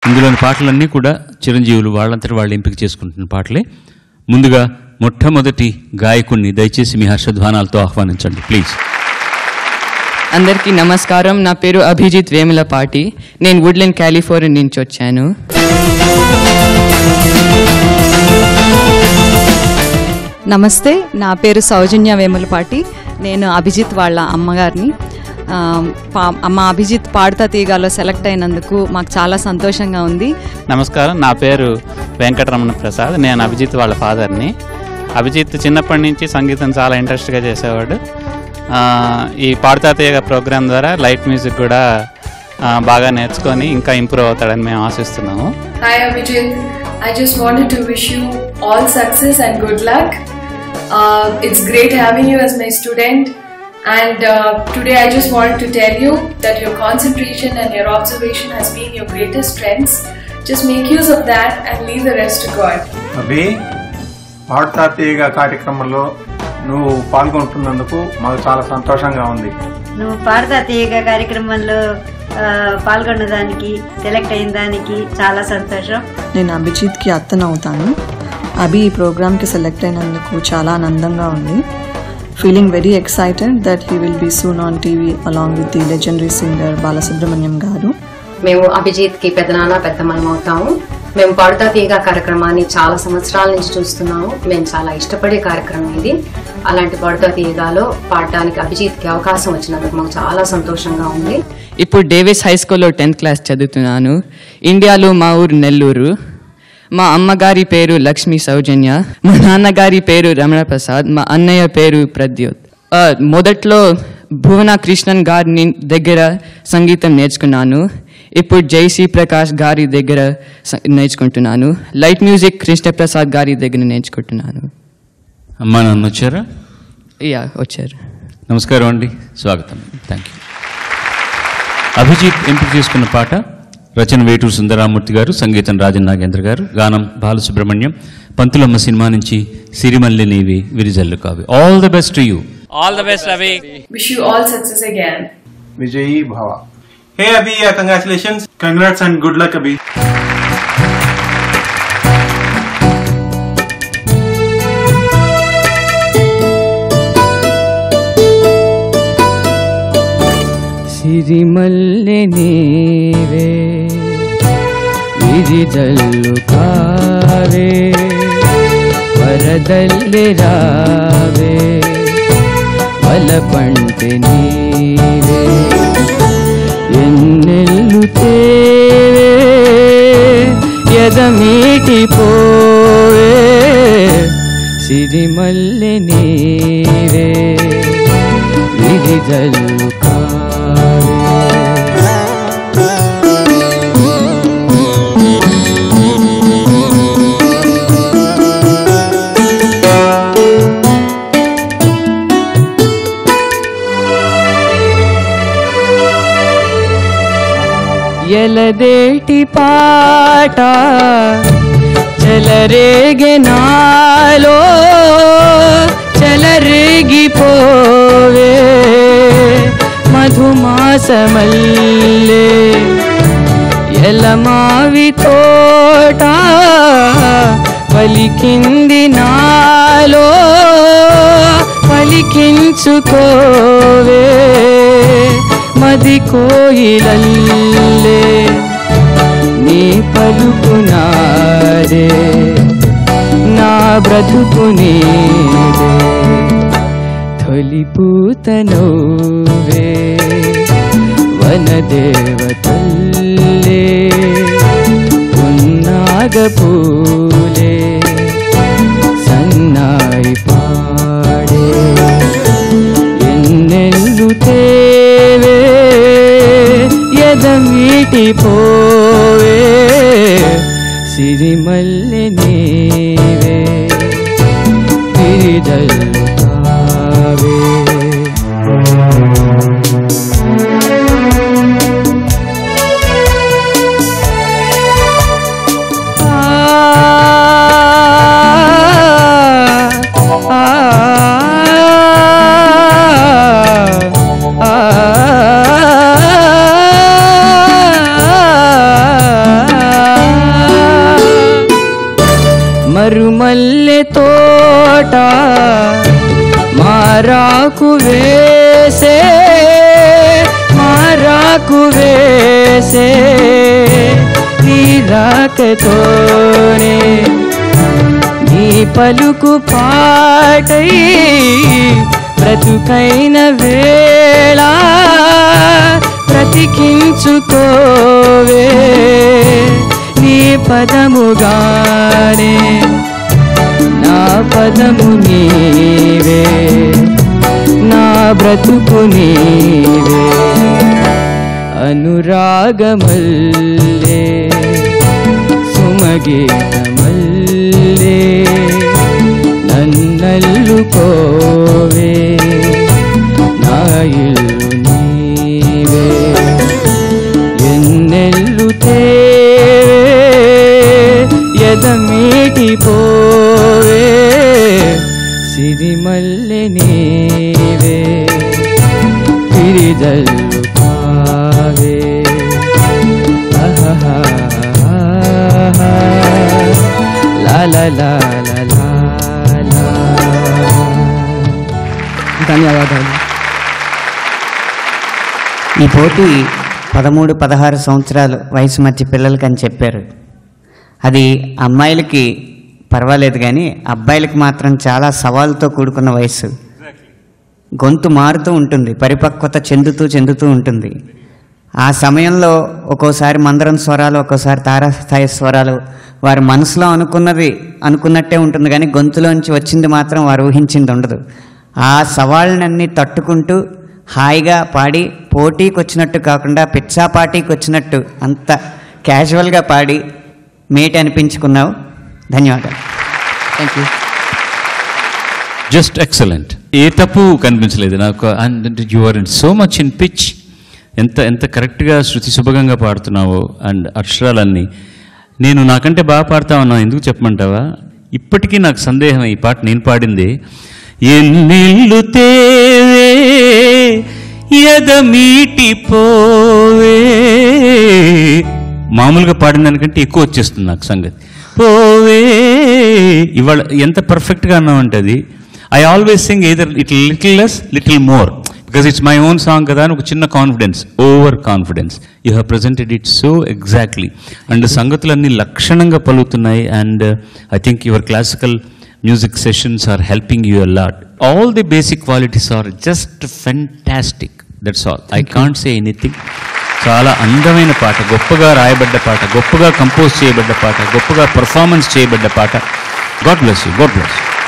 ఇందులోని పాటలన్నీ కూడా చిరంజీవులు వాళ్ళంతటి వాళ్ళు ఎంపిక చేసుకుంటున్న పాటలే ముందుగా మొట్టమొదటి గాయకుణ్ణి దయచేసి మీ హర్షధ్వానాలతో ఆహ్వానించండి ప్లీజ్ అందరికీ నమస్కారం నా పేరు అభిజిత్ వేములపాటి నేను వుడ్లండ్ కాలిఫోర్నియా నుంచి వచ్చాను నమస్తే నా పేరు సౌజన్య వేములపాటి నేను అభిజిత్ వాళ్ళ అమ్మగారిని ఆ, పా- అమ్మ అభిజిత్ పాడుతా తీగాలో సెలెక్ట్ అయినందుకు మాకు చాలా సంతోషంగా ఉంది నమస్కారం నా పేరు వెంకటరమణ ప్రసాద్ నేను అభిజిత్ వాళ్ళ ఫాదర్ని అభిజిత్ చిన్నప్పటి నుంచి సంగీతం చాలా ఇంట్రెస్ట్గా చేసేవాడు ఆ, ఈ పాడుతా తీయగ ప్రోగ్రాం ద్వారా లైట్ మ్యూజిక్ కూడా ఆ, బాగా నేర్చుకొని ఇంకా ఇంప్రూవ్ అవుతాడని మేము ఆశిస్తున్నాము Hi Abhijit, I just wanted to wish you all success and good luck. Uh, it's great having you as my student, and uh, today I just wanted to tell you that your concentration and your observation has been your greatest strengths. Just make use of that and leave the rest to God. అభి పాడుతా తీయగా కార్యక్రమంలో నువ్వు పాల్గొంటున్నందుకు మాకు చాలా సంతోషంగా ఉంది నువ్వు పాడతా తీయగా కార్యక్రమంలో ఆ, పాల్గొన్న దానికి సెలెక్ట్ అయిన దానికి చాలా సంతోషం నేను అభిజిత్కి అత్తనవుతాను అభి ఈ ప్రోగ్రామ్కి సెలెక్ట్ అయినందుకు చాలా ఆనందంగా ఉంది feeling very excited that he will be soon on TV along with the legendary singer Balasubrahmanyam garu మేము అభిజిత్ కి పెద్దనాన్న పెద్దమ్మలం అవుతాము మేము పాడుతా తీయగా కార్యక్రమాన్ని చాలా సంవత్సరాల నుంచి చూస్తున్నాము మేము చాలా ఇష్టపడే కార్యక్రమం ఇది అలాంటి పాడుతా తీయగాలో పాడడానికి అభిజిత్ కి అవకాశం వచ్చినందుకు మాకు చాలా సంతోషంగా ఉంది ఇప్పుడు డేవిస్ హై స్కూల్లో టెన్త్ క్లాస్ చదువుతున్నాను ఇండియాలో మా ఊరు నెల్లూరు మా అమ్మగారి పేరు లక్ష్మీ సౌజన్య మా నాన్నగారి పేరు రమణ ప్రసాద్ మా అన్నయ్య పేరు ప్రద్యోత్ ఆ, మొదట్లో భువన కృష్ణన్ గారి ని- దగ్గర సంగీతం నేర్చుకున్నాను ఇప్పుడు జైసి ప్రకాష్ గారి దగ్గర స- నేర్చుకుంటున్నాను లైట్ మ్యూజిక్ కృష్ణప్రసాద్ గారి దగ్గర నేర్చుకుంటున్నాను అమ్మా నాన్న వచ్చారా యా వచ్చారు నమస్కారం అండి స్వాగతం థ్యాంక్ యూ అభిజిత్ ఎంపిక చేసుకున్న పాట రచన వేటూరు సుందరామూర్తి గారు సంగీతం రాజన్ నాగేంద్ర గారు గానం బాలసుబ్రహ్మణ్యం పంతులమ్మ సినిమా నుంచి సిరిమల్లి నీవి విరిజల్లు కావి all the best to you all the best Abhi Wish you all success again. విజయీ భవ Hey Abhi, uh, congratulations. Congrats and good luck Abhi. సిరిమల్లె నీవే విరిజల్లు కావే వరదల్లి రావే వలపంటి నీవే ఎన్నెల్లు తేవే ఎదమీటి పోవే సిరిమల్లె నీవే విరిజల్లు కావే ఎలదేటి పాట చెలరేగే నాలో చెలరేగిపోవే మధుమాసమల్లే ఎలమావి తోట పలికింది నాలో పలికించుకోవే మది కోయిలల్లే నీ పలుకు నాదే నా బ్రతుకు నీదే తొలిపూత నవ్వే వనదేవతల్లే ఉన్నాగ పూలే సన్నాయి పాడే ఎన్నెల్లు తేవే ఎదమీటి పోవే సిరిమల్లె నీవే విరిజల్లు కావే ఆ తోట మారాకు వేసే మారాకు వేసే నీరాకతోనే నీ పలుకు పాటై బ్రతుకైన వేళ బ్రతికించుకోవే నీ పదముగానే నా పదము నీవే నా బ్రతుకు నీవే అనురాగమల్లే సుమగీతమల్లే నన్నల్లుకోవే నా ఇల్లు నీవే ఎన్నెల్లు తేవే ఎదమీటి పోవే సిరిమల్లె నీవే పిరిదల్లు కావే ఆహాహా, లా లా లా లా లా లా. ధన్యవాదాలు ఈ పోటీ పదమూడు పదహారు సంవత్సరాలు వయసు మధ్య పిల్లలకి అని చెప్పారు అది అమ్మాయిలకి పర్వాలేదు కానీ అబ్బాయిలకి మాత్రం చాలా సవాలుతో కూడుకున్న వయసు గొంతు మారుతూ ఉంటుంది పరిపక్వత చెందుతూ చెందుతూ ఉంటుంది ఆ సమయంలో ఒక్కోసారి మందరం స్వరాలు ఒక్కోసారి తారాస్థాయి స్వరాలు వారి మనసులో అనుకున్నది అనుకున్నట్టే ఉంటుంది కానీ గొంతులోంచి వచ్చింది మాత్రం వారు ఊహించింది ఉండదు ఆ సవాళ్ళనన్నీ తట్టుకుంటూ హాయిగా పాడి పోటీకి వచ్చినట్టు కాకుండా పిచ్చా పార్టీకి వచ్చినట్టు అంత క్యాజువల్గా పాడి మేటి అనిపించుకున్నావు ధన్యవాదాలు థ్యాంక్ యూ జస్ట్ ఎక్సలెంట్ ఏ తప్పు కనిపించలేదు నాకు and you are in so much in pitch ఎంత ఎంత కరెక్ట్గా శృతి శుభంగా పాడుతున్నావో అండ్ అక్షరాలన్నీ నేను నాకంటే బాగా పాడుతా ఉన్నాను ఎందుకు చెప్పమంటావా ఇప్పటికీ నాకు సందేహం ఈ పాట నేను పాడింది ఎన్నెల్లు తేవే ఎదమీటి పోవే మామూలుగా పాడిన దానికంటే ఎక్కువ వచ్చేస్తుంది నాకు సంగతి పోవే ఇవాళ ఎంత పర్ఫెక్ట్గా అన్నావు అది I always sing either little little less little more because it's my own song కదా అని ఒక చిన్న confidence over confidence you have presented it so exactly and సంగతులన్నీ లక్షణంగా పలుకుతున్నాయి and I think your classical music sessions are helping you a lot all the basic qualities are just fantastic that's all I can't say anything చాలా అందమైన పాట గొప్పగా రాయబడ్డ పాట గొప్పగా compose చేయబడ్డ పాట గొప్పగా పర్ఫార్మెన్స్ చేయబడ్డ పాట God bless you God bless you